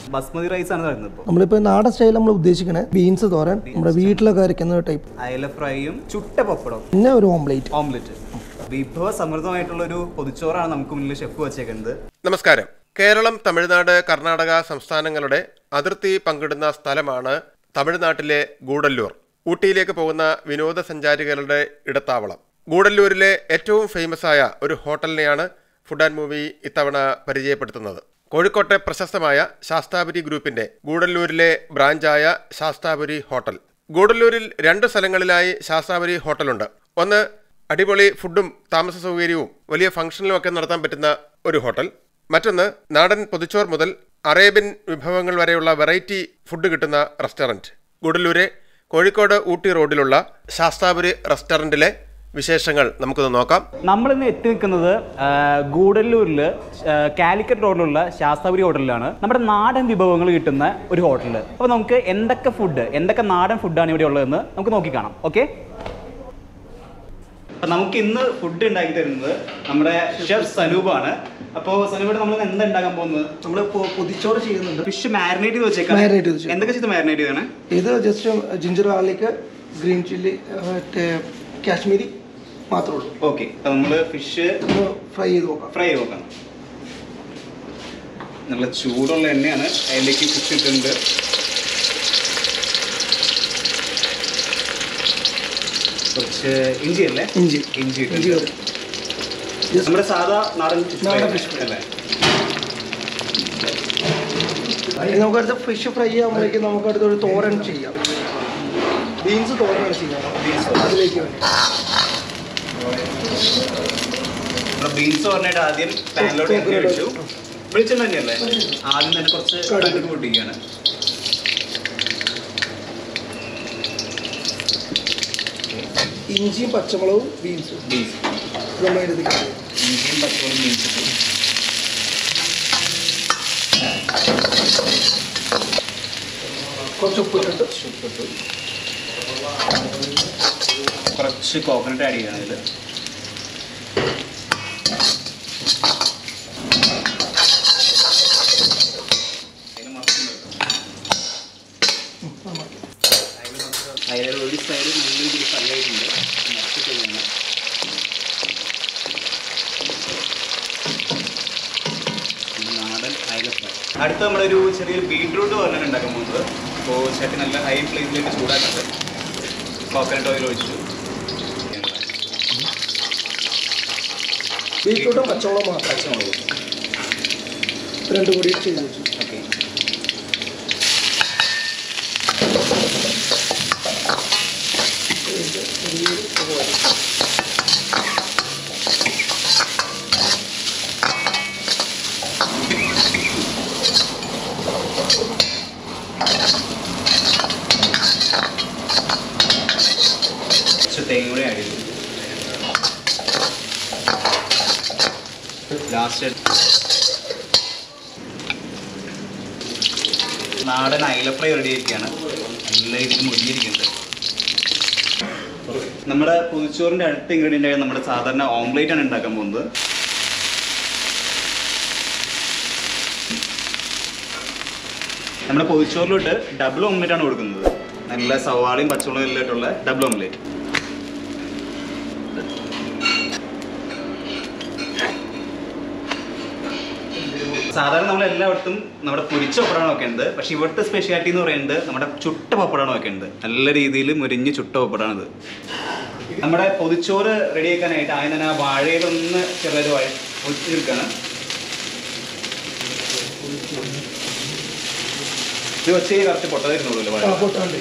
Basmati rice ആണ് വരുന്നത് ഇപ്പോൾ നമ്മളിപ്പോൾ നാടൻ സ്റ്റൈൽ നമ്മൾ ഉദ്ദേശിക്കണേ ബീൻസ് തോരൻ നമ്മുടെ വീട്ടിലൊക്കെ അരക്കുന്ന ടൈപ്പ് അയല ഫ്രൈയും ചുട്ട പപ്പടം പിന്നെ ഒരു ഓംലേറ്റ് ഓംലെറ്റ് വിഭവ സമൃദ്ധമായിട്ടുള്ള ഒരു പൊതിച്ചോറാണ് നമുക്ക് മുന്നിൽ ഷെഫ് വെച്ചേക്കുന്നത് നമസ്കാരം കേരളം തമിഴ്നാട് കർണാടക സംസ്ഥാനങ്ങളുടെ അതിർത്തി പങ്കിടുന്ന സ്ഥലമാണ് തമിഴ്നാട്ടിലെ ഗൂഡല്ലൂർ ഊട്ടിയിലേക്ക് പോകുന്ന വിനോദസഞ്ചാരികളുടെ ഇടത്താവളം ഗൂഡല്ലൂരിലെ ഏറ്റവും ഫേമസ് ആയ ഒരു ഹോട്ടലിനെയാണ് ഫുഡ് ആൻഡ് മൂവി ഇത്തവണ പരിചയപ്പെടുത്തുന്നത് കോഴിക്കോട്ടെ പ്രശസ്തമായ ശാസ്താപുരി ഗ്രൂപ്പിന്റെ ഗൂഡല്ലൂരിലെ ബ്രാഞ്ചായ ശാസ്താപുരി ഹോട്ടൽ ഗൂഡല്ലൂരിൽ രണ്ട് സ്ഥലങ്ങളിലായി ശാസ്താപുരി ഹോട്ടലുണ്ട് ഒന്ന് അടിപൊളി ഫുഡും താമസ സൗകര്യവും വലിയ ഫംഗ്ഷനിലും ഒക്കെ നടത്താൻ പറ്റുന്ന ഒരു ഹോട്ടൽ മറ്റൊന്ന് നാടൻ പൊതിച്ചോർ മുതൽ അറേബ്യൻ വിഭവങ്ങൾ വരെയുള്ള വെറൈറ്റി ഫുഡ് കിട്ടുന്ന റെസ്റ്റോറൻറ്റ് ഗുഡല്ലൂരെ കോഴിക്കോട് ഊട്ടി റോഡിലുള്ള ശാസ്താപുരി റെസ്റ്റോറൻറ്റിലെ വിശേഷങ്ങൾ നമുക്കൊന്ന് നോക്കാം നമ്മൾ ഇന്ന് എത്തി നിൽക്കുന്നത് ആ, ഗൂഡല്ലൂരിൽ ആ, കാലിക്കറ്റ് റോഡിലുള്ള ശാസ്താപുരി ഹോട്ടലിലാണ് നമ്മുടെ നാടൻ വിഭവങ്ങൾ കിട്ടുന്ന ഒരു ഹോട്ടൽ അപ്പോൾ നമുക്ക് എന്തൊക്കെ ഫുഡ് എന്തൊക്കെ നാടൻ ഫുഡാണ് ഇവിടെ ഉള്ളതെന്ന് നമുക്ക് നോക്കി കാണാം ഓക്കെ അപ്പം നമുക്ക് ഇന്ന് ഫുഡ് ഉണ്ടാക്കി തരുന്നത് നമ്മുടെ ഷെഫ് സനൂപാണ് അപ്പോൾ സനൂപ് നമ്മൾ എന്താ ഉണ്ടാക്കാൻ പോകുന്നത് നമ്മൾ പൊതിച്ചോറ് ചെയ്യുന്നുണ്ട് ഫിഷ് മാരിനേറ്റ് ചെയ്ത് വെച്ചേക്കാം Marinate ചെയ്ത് വെച്ചേക്കാം. എന്തൊക്കെ ചെയ്ത് മാരിനേറ്റ് ചെയ്താണ് ഇത് just ginger garlic green chilli മറ്റേ കാശ്മീരി മാത്രമേ ഉള്ളൂ ഓക്കെ അപ്പം നമ്മൾ ഫിഷ് ഒന്ന് ഫ്രൈ ചെയ്ത് നോക്കാം ഫ്രൈ ചെയ്ത് നോക്കാം നല്ല ചൂടുള്ള എണ്ണയാണ് അതിലേക്ക് ഫിഷ് ഇട്ടിട്ടുണ്ട് കുറച്ച് ഇഞ്ചി അല്ലേ ഇഞ്ചി ഇഞ്ചി ഇഞ്ചി ഇട്ടിട്ടുണ്ട്. നമ്മുടെ സാധാ നാടൻ fish fry നാടൻ അല്ലേ? fish fry. അല്ലേ ഇനി നമുക്ക് അടുത്ത ഫിഷ് ഫ്രൈ ആകുമ്പോഴേക്കും നമുക്ക് അടുത്ത ഒരു തോരൻ ചെയ്യാം ബീൻസ് തോരനാണ് ചെയ്യാം അതിലേക്ക് വേണ്ടി നമ്മുടെ ബീൻസ് പറഞ്ഞിട്ട് ആദ്യം പാനിലോട്ട് എണ്ണ ഒഴിച്ചു വെളിച്ചെണ്ണ തന്നെയല്ലേ ആദ്യം തന്നെ കുറച്ച് കടുക്. കടുക് പൊട്ടിക്കുകയാണ് ഇഞ്ചിയും പച്ചമുളകും ബീൻസും ബീൻസ് നമ്മൾ എടുത്തിട്ട് ഇഞ്ചിയും പച്ചമുളകും ബീൻസ് ഇട്ടു കുറച്ച് ഉപ്പിട്ടിട്ട് ഉപ്പിട്ടു കുറച്ച് കോക്കനട്ട് ആഡ് ചെയ്യണം ഇതിൽ അതിൽ ഒരു സൈഡ് നല്ല രീതിയിൽ കല്ലായിട്ടുണ്ട് മറച്ചു ചെയ്യണം നാടൻ അയലപ്പ അടുത്ത നമ്മളൊരു ചെറിയൊരു ബീട്രൂട്ട് പറഞ്ഞാണ് ഉണ്ടാക്കാൻ പോകുന്നത് അപ്പോൾ ചേട്ടൻ നല്ല ഹൈ ഫ്ലെയിമിലേക്ക് ചൂടാക്കുന്നത് കോക്കനട്ട് ഓയിൽ ഒഴിച്ചു ബീറ്റ്റൂട്ടും പച്ചമുളകും മാത്രം പച്ചമുളക് രണ്ടും കൂടി ചെയ്ത് വെച്ചു ഓക്കെ കുറച്ച് തേങ്ങ കൂടി ആഡ് ചെയ്തു ലാസ്റ്റ് നാടൻ അയില ഫ്രൈ റെഡി ആയിരിക്കുകയാണ് നല്ല രീതിയിൽ മുരിഞ്ഞിരിക്കുന്നുണ്ട് നമ്മുടെ പുതുച്ചോറിന്റെ അടുത്ത ഇൻഗ്രീഡിയൻ്റ് ആയ നമ്മുടെ സാധാരണ ഓംലേറ്റ് ആണ് ഉണ്ടാക്കാൻ പോകുന്നത് നമ്മുടെ പൊതിച്ചോറിലോട്ട് ഡബിൾ ഓംലേറ്റ് ആണ് കൊടുക്കുന്നത് നല്ല സവാളയും പച്ചമുളകും എല്ലാം ഇട്ടുള്ള ഡബിൾ ഓംലേറ്റ് സാധാരണ നമ്മൾ എല്ലായിടത്തും നമ്മുടെ പൊരിച്ച പപ്പടമാണ് വെക്കേണ്ടത് പക്ഷെ ഇവിടുത്തെ സ്പെഷ്യാലിറ്റി എന്ന് പറയുന്നത് നമ്മുടെ ചുട്ട പപ്പടമാണ് വെക്കേണ്ടത് നല്ല രീതിയിൽ മുരിഞ്ഞ് ചുട്ട പപ്പടമാണിത് നമ്മുടെ പൊതിച്ചോറ് റെഡിയാക്കാനായിട്ട് ആദ്യം തന്നെ ആ വാഴയിലൊന്ന് ചെറുതായിട്ട് വഴ ഒഴിച്ചെടുക്കുകയാണ് ഇത് വെച്ച് കറക്റ്റ് പൊട്ടതായിരുന്നുള്ളൂ വാഴ ആ പൊട്ടാണ്ട്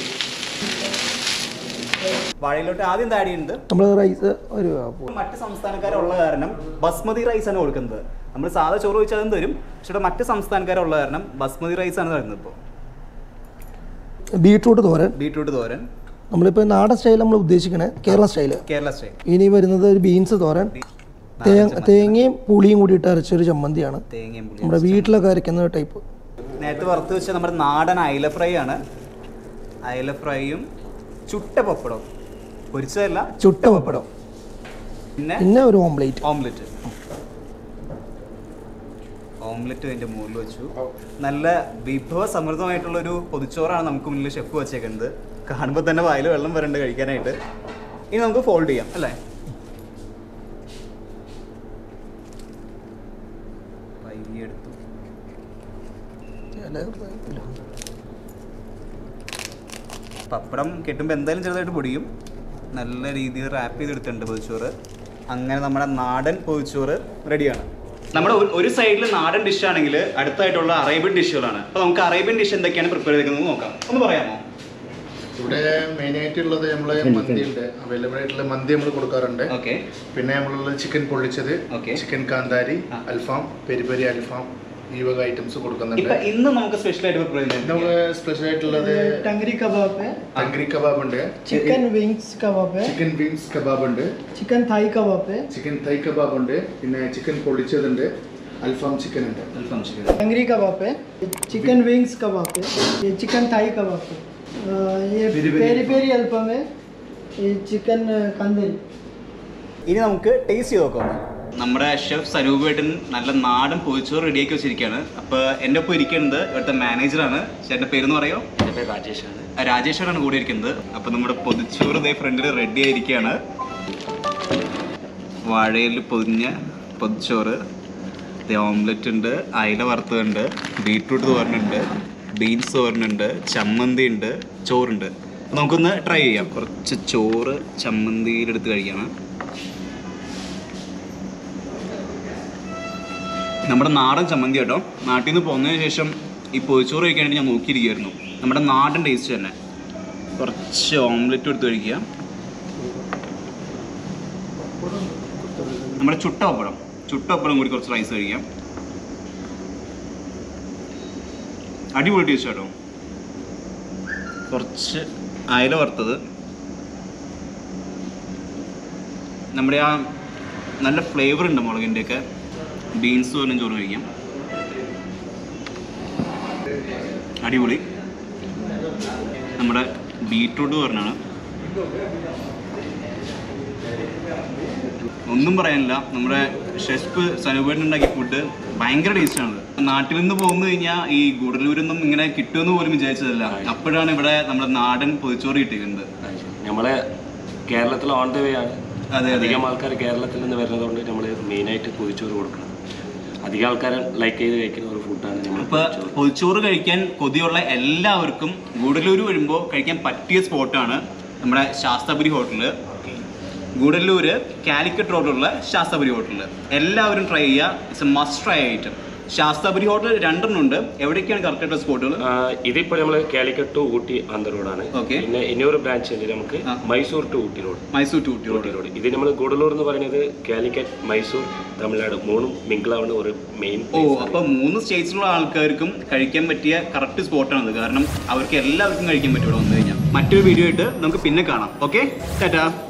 വാഴയിലോട്ട് ആദ്യം ആഡ് ചെയ്യുന്നത് നമ്മൾ റൈസ് ഒരു മറ്റ് സംസ്ഥാനക്കാരുള്ള കാരണം ബസ്മതി റൈസ് ആണ് കൊടുക്കുന്നത് നമ്മൾ സാധാ ചോറ് വെച്ചാൽ അതും തരും പക്ഷെ ഇവിടെ മറ്റ് സംസ്ഥാനക്കാരുള്ള കാരണം ബസ്മതി റൈസ് ആണ് തരുന്നത് ഇപ്പോൾ ബീട്രൂട്ട് തോരൻ ബീട്രൂട്ട് തോരൻ നമ്മളിപ്പോൾ നാടൻ സ്റ്റൈൽ നമ്മൾ ഉദ്ദേശിക്കണേ കേരള സ്റ്റൈല് കേരള സ്റ്റൈൽ ഇനി വരുന്നത് ഒരു ബീൻസ് തോരൻ തേ- തേങ്ങയും പുളിയും കൂടിയിട്ട് അരച്ചൊരു ചമ്മന്തിയാണ് തേങ്ങയും പുളിയും നമ്മുടെ വീട്ടിലൊക്കെ അരക്കുന്ന ടൈപ്പ് നേരത്തെ വറുത്ത് വെച്ച നമ്മുടെ നാടൻ അയല ഫ്രൈ ആണ് അയല ഫ്രൈയും ചുട്ട പപ്പടം പൊരിച്ചതല്ല ചുട്ട പപ്പടം പിന്നെ പിന്നെ ഒരു ഓംലേറ്റ് ഓംലെറ്റ് ഓംലെറ്റ് അതിൻ്റെ മുകളിൽ വെച്ചു നല്ല വിഭവ സമൃദ്ധമായിട്ടുള്ള ഒരു പൊതിച്ചോറാണ് നമുക്ക് മുന്നിൽ ഷെഫ് വെച്ചേക്കുന്നത് കാണുമ്പോൾ തന്നെ വായിൽ വെള്ളം വരണ്ട് കഴിക്കാനായിട്ട് ഇനി നമുക്ക് ഫോൾഡ് ചെയ്യാം അല്ലേ പയ്യെ എടുത്തു പപ്പടം കെട്ടുമ്പോൾ എന്തായാലും ചെറുതായിട്ട് പൊടിയും നല്ല രീതിയിൽ റാപ്പ് ചെയ്തെടുത്തിട്ടുണ്ട് പൊതിച്ചോറ് അങ്ങനെ നമ്മുടെ നാടൻ പൊതിച്ചോറ് റെഡിയാണ് നമ്മുടെ ഒരു- ഒരു സൈഡിൽ നാടൻ ഡിഷ് ആണെങ്കിൽ അടുത്തായിട്ടുള്ള അറേബ്യൻ ഡിഷുകളാണ് അപ്പോൾ നമുക്ക് അറേബ്യൻ ഡിഷ് എന്തൊക്കെയാണ് പ്രിപ്പയർ ചെയ്തേക്കുന്നത് നോക്കാം ഒന്ന് പറയാമോ ഇവിടെ മെയിൻ ആയിട്ടുള്ളത് നമ്മള് മന്തി ഉണ്ട് അവൈലബിൾ ആയിട്ടുള്ള മന്തി നമ്മൾ കൊടുക്കാറുണ്ട് ഓക്കെ പിന്നെ നമ്മളുള്ളത് ചിക്കൻ പൊള്ളിച്ചത് Okay. ചിക്കൻ കാന്താരി ആ. അൽഫാം പെരി പെരി അൽഫാം ഈ വക ഐറ്റംസ് കൊടുക്കുന്നുണ്ട് ഇപ്പൊ ഇന്ന് നമുക്ക് സ്പെഷ്യൽ ആയിട്ട് പ്രിപ്പയർ ചെയ്യുന്നത് നമുക്ക് സ്പെഷ്യൽ ആയിട്ടുള്ളത് टंगरी कबाब है തങ്കരി കബാബ് ഉണ്ട് चिकन विंग्स कबाब है ചിക്കൻ വിങ്സ് കബാബ് ഉണ്ട് चिकन थाई कबाब है ചിക്കൻ തൈ കബാബ് ഉണ്ട് പിന്നെ ചിക്കൻ പൊള്ളിച്ചതുണ്ട് അൽഫാം ചിക്കൻ ഉണ്ട് അൽഫാം ചിക്കൻ टंगरी कबाब है चिकन विंग्स कबाब है ये चिकन थाई कबाब है अ, ये पेरी पेरी। पेरी पेरी अल्फम है ये चिकन कंदरी ഇനി നമുക്ക് ടേസ്റ്റ് ചെയ്ത് നോക്കാം നമ്മുടെ ഷെഫ് സരൂപേട്ടൻ നല്ല നാടൻ പൊതിച്ചോറ് റെഡിയാക്കി വെച്ചിരിക്കുകയാണ് അപ്പോൾ എൻ്റെ ഒപ്പം ഇരിക്കുന്നത് ഇവിടുത്തെ മാനേജറാണ് ചേട്ടൻ്റെ പേരെന്ന് പറയോ എൻ്റെ പേര് രാജേഷാണ് രാജേഷാണ് കൂടെ ഇരിക്കുന്നത് അപ്പോൾ നമ്മുടെ പൊതിച്ചോറ് ഇതേ ഫ്രണ്ടിൽ റെഡി ആയിരിക്കുകയാണ് വാഴയിൽ പൊതിഞ്ഞ പൊതിച്ചോറ് ഇത് ഓംലെറ്റ് ഉണ്ട് അയില വറുത്തതുണ്ട് ബീട്രൂട്ട് തോരനുണ്ട് ബീൻസ് തോരനുണ്ട് ചമ്മന്തി ഉണ്ട് ചോറുണ്ട് അപ്പോൾ നമുക്കൊന്ന് ട്രൈ ചെയ്യാം കുറച്ച് ചോറ് ചമ്മന്തിയിലെടുത്ത് കഴിക്കണം നമ്മുടെ നാടൻ ചമ്മന്തി കേട്ടോ നാട്ടിൽ നിന്ന് പോന്നതിന് ശേഷം ഈ പൊതിച്ചോറ് കഴിക്കാനായിട്ട് ഞാൻ നോക്കിയിരിക്കുമായിരുന്നു നമ്മുടെ നാടൻ ടേസ്റ്റ് തന്നെ കുറച്ച് ഓംലെറ്റ് എടുത്ത് കഴിക്കുക നമ്മുടെ ചുട്ട പപ്പടം ചുട്ട പപ്പടം കൂടി കുറച്ച് റൈസ് കഴിക്കാം അടിപൊളി ടേസ്റ്റ് കേട്ടോ കുറച്ച് അയല വറുത്തത് നമ്മുടെ ആ നല്ല ഫ്ലേവർ ഉണ്ട് മുളകിൻ്റെയൊക്കെ ബീൻസ് പോലും ചോറ് കഴിക്കാം അടിപൊളി നമ്മുടെ ബീട്രൂട്ട് പറഞ്ഞാണ് ഒന്നും പറയാനില്ല നമ്മുടെ ഷെഫ് സനുപേട്ടൻ ഉണ്ടാക്കിയ ഫുഡ് ഭയങ്കര ടേസ്റ്റാണ് നാട്ടിൽ നിന്ന് പോകുന്നു കഴിഞ്ഞാൽ ഈ ഗുഡലൂരൊന്നും ഇങ്ങനെ കിട്ടുമെന്ന് പോലും വിചാരിച്ചതല്ല അപ്പോഴാണ് ഇവിടെ നമ്മുടെ നാടൻ പൊതിച്ചോറ് കിട്ടിയിരുന്നത് നമ്മളെ കേരളത്തിൽ ഓൺ ദ വേ ആണ് അതെ അതെ അധികം ആൾക്കാർ കേരളത്തിൽ നിന്ന് വരുന്നതുകൊണ്ട് നമ്മൾ മെയിനായിട്ട് പൊതിച്ചോറ് കൊടുക്കണം അധികം ആൾക്കാർ ലൈക്ക് ചെയ്ത് കഴിക്കുന്ന ഒരു ഫുഡാണ് നമ്മൾ ഇപ്പൊ പൊതിച്ചോറ് കഴിക്കാൻ കൊതിയുള്ള എല്ലാവർക്കും ഗൂഡല്ലൂർ വരുമ്പോൾ കഴിക്കാൻ പറ്റിയ സ്പോട്ടാണ് നമ്മുടെ ശാസ്താപുരി ഹോട്ടല് ഗൂഡല്ലൂര് കാലിക്കറ്റ് റോഡിലുള്ള ശാസ്താപുരി ഹോട്ടലിൽ എല്ലാവരും ട്രൈ ചെയ്യുക it's a must try item Sasthapuri hotel രണ്ടെണ്ണം ഉണ്ട് എവിടേക്കാണ് കറക്റ്റ് ആയിട്ടുള്ള സ്പോട്ടുകൾ ഇതിപ്പോൾ നമ്മൾ കാലിക്കറ്റ് ടു ഊട്ടി ആന്ധ്ര റോഡാണ് Okay. പിന്നെ ഇനിയൊരു ബ്രാഞ്ച് ഉണ്ട് നമുക്ക് ആ. Mysore to Ooty road Mysore to Ooty Ooty road road ഇത് നമ്മൾ ഗുഡലൂർ എന്ന് പറയുന്നത് കാലിക്കറ്റ് മൈസൂർ തമിഴ്നാട് മൂന്നും മിങ്കിളാവുന്ന ഒരു മെയിൻ ഓ അപ്പൊ മൂന്ന് സ്റ്റേറ്റ്സിലുള്ള ആൾക്കാർക്കും കഴിക്കാൻ പറ്റിയ കറക്റ്റ് സ്പോട്ടാണത് കാരണം അവർക്ക് എല്ലാവർക്കും കഴിക്കാൻ പറ്റും ഇവിടെ വന്നു കഴിഞ്ഞാൽ മറ്റൊരു വീഡിയോ ആയിട്ട് നമുക്ക് പിന്നെ കാണാം ഓക്കെ ടാറ്റാ